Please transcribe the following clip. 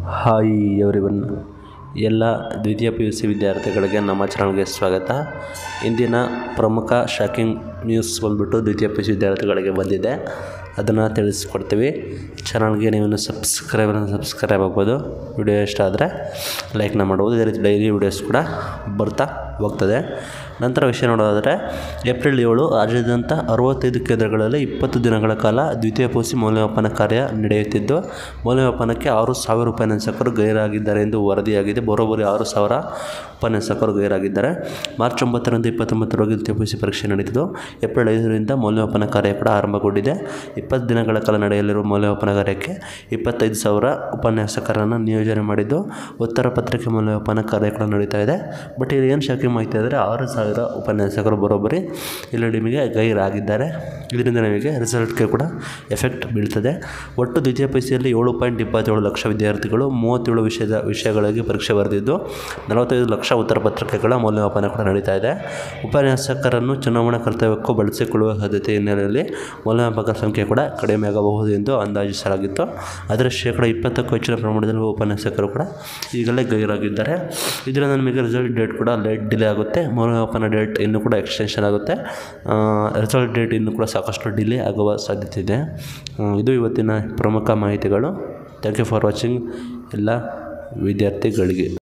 hi everyone ಎಲ್ಲ ದ್ವಿತೀಯ P U C ವಿದ್ಯಾರ್ಥಿಗಳಿಗೆ ನಮ್ಮ ಚಾನಲ್ಗೆ ಸ್ವಾಗತ ಇಂದಿನ ಪ್ರಮುಖ ಶಾಕಿಂಗ್ ನ್ಯೂಸ್ ಬಂದ್ಬಿಟ್ಟು ದ್ವಿತೀಯ ಪಿ ಯು ಸಿ ವಿದ್ಯಾರ್ಥಿಗಳಿಗೆ ಬಂದಿದೆ ಅದನ್ನು ತಿಳಿಸ್ಕೊಡ್ತೀವಿ ಚಾನಲ್ಗೆ ನೀವು ಸಬ್ಸ್ಕ್ರೈಬ್ ಸಬ್ಸ್ಕ್ರೈಬ್ ಆಗ್ಬೋದು ವಿಡಿಯೋ ಇಷ್ಟ ಆದರೆ ಲೈಕ್ನ ಮಾಡ್ಬೋದು ಇದೇ ರೀತಿ ಡೈಲಿ ವಿಡಿಯೋಸ್ ಕೂಡ ಬರ್ತಾ ಹೋಗ್ತದೆ ನಂತರ ವಿಷಯ ನೋಡೋದಾದರೆ ಏಪ್ರಿಲ್ ಏಳು ರಾಜ್ಯಾದ್ಯಂತ ಅರವತ್ತೈದು ಕೇಂದ್ರಗಳಲ್ಲಿ ಇಪ್ಪತ್ತು ದಿನಗಳ ಕಾಲ ದ್ವಿತೀಯ ಪಿ ಯು ಸಿ ಮೌಲ್ಯಮಾಪನ ಕಾರ್ಯ ನಡೆಯುತ್ತಿದ್ದು ಮೌಲ್ಯಮಾಪನಕ್ಕೆ ಆರು ಸಾವಿರ ಉಪನ್ಯಾಸಕರು ಗೈರಾಗಿದ್ದಾರೆ ಎಂದು ವರದಿಯಾಗಿದೆ ಬರೋಬ್ಬರಿ ಆರು ಸಾವಿರ ಉಪನ್ಯಾಸಕರು ಗೈರಾಗಿದ್ದಾರೆ ಮಾರ್ಚ್ ಒಂಬತ್ತರಿಂದ ಇಪ್ಪತ್ತೊಂಬತ್ತರವರೆಗೆ ದ್ವಿತೀಯ ಪಿ ಯು ಸಿ ಪರೀಕ್ಷೆ ನಡೆದಿದ್ದು ಏಪ್ರಿಲ್ ಐದರಿಂದ ಮೌಲ್ಯಮಾಪನ ಕಾರ್ಯ ಕೂಡ ಆರಂಭಗೊಂಡಿದೆ ಇಪ್ಪತ್ತು ದಿನಗಳ ಕಾಲ ನಡೆಯಲಿರುವ ಮೌಲ್ಯಮಾಪನ ಕಾರ್ಯಕ್ಕೆ ಇಪ್ಪತ್ತೈದು ಸಾವಿರ ಉಪನ್ಯಾಸಕರನ್ನು ನಿಯೋಜನೆ ಮಾಡಿದ್ದು ಉತ್ತರ ಪತ್ರಿಕೆ ಮೌಲ್ಯಮಾಪನ ಕಾರ್ಯ ಕೂಡ ನಡೀತಾ ಇದೆ ಬಟ್ ಇಲ್ಲಿ ಏನು ಶಾಕಿಂಗ್ ಮಾಹಿತಿ ಅಂದರೆ ಆರು ಸಾವಿರ ಉಪನ್ಯಾಸಕರು ಬರೋಬ್ಬರಿ ಇಲ್ಲಿ ನಿಮಗೆ ಗೈರಾಗಿದ್ದಾರೆ ಇದರಿಂದ ನಿಮಗೆ ರಿಸಲ್ಟ್ಗೆ ಕೂಡ ಎಫೆಕ್ಟ್ ಬೀಳ್ತದೆ ಒಟ್ಟು ದ್ವಿತೀಯ ಪಿ ಸಿಯಲ್ಲಿ ಏಳು ಪಾಯಿಂಟ್ ಇಪ್ಪತ್ತೇಳು ಲಕ್ಷ ವಿದ್ಯಾರ್ಥಿಗಳು ಮೂವತ್ತೇಳು ವಿಷಯದ ವಿಷಯಗಳಿಗೆ ಪರೀಕ್ಷೆ ಬರೆದಿದ್ದು ನಲವತ್ತೈದು ಲಕ್ಷ ಉತ್ತರ ಪತ್ರಿಕೆಗಳ ಮೌಲ್ಯಮಾಪನ ಕೂಡ ನಡೀತಾ ಇದೆ ಉಪನ್ಯಾಸಕರನ್ನು ಚುನಾವಣಾ ಕರ್ತವ್ಯಕ್ಕೂ ಬಳಸಿಕೊಳ್ಳುವ ಸಾಧ್ಯತೆ ಹಿನ್ನೆಲೆಯಲ್ಲಿ ಮೌಲ್ಯಮಾಪಕ ಸಂಖ್ಯೆ ಕೂಡ ಕಡಿಮೆಯಾಗಬಹುದು ಎಂದು ಅಂದಾಜಿಸಲಾಗಿತ್ತು ಆದರೆ ಶೇಕಡ ಇಪ್ಪತ್ತಕ್ಕೂ ಹೆಚ್ಚಿನ ಪ್ರಮಾಣದಲ್ಲಿ ಉಪನ್ಯಾಸಕರು ಕೂಡ ಈಗಲೇ ಗೈರಾಗಿದ್ದಾರೆ ಇದರಿಂದ ನಮಗೆ ರಿಸಲ್ಟ್ ಡೇಟ್ ಕೂಡ ಲೇಟ್ ಡಿಲೇ ಆಗುತ್ತೆ ಮೌಲ್ಯಮಾಪನ ಡೇಟ್ ಇನ್ನೂ ಕೂಡ ಎಕ್ಸ್ಟೆನ್ಷನ್ ಆಗುತ್ತೆ ರಿಸಲ್ಟ್ ಡೇಟ್ ಇನ್ನೂ ಕೂಡ ಸಾಕಷ್ಟು ಡಿಲೇ ಆಗುವ ಸಾಧ್ಯತೆ ಇದೆ ಆ, ಇದು ಇವತ್ತಿನ ಪ್ರಮುಖ ಮಾಹಿತಿಗಳು ಥ್ಯಾಂಕ್ ಯು ಫಾರ್ ವಾಚಿಂಗ್ ಎಲ್ಲ ವಿದ್ಯಾರ್ಥಿಗಳಿಗೆ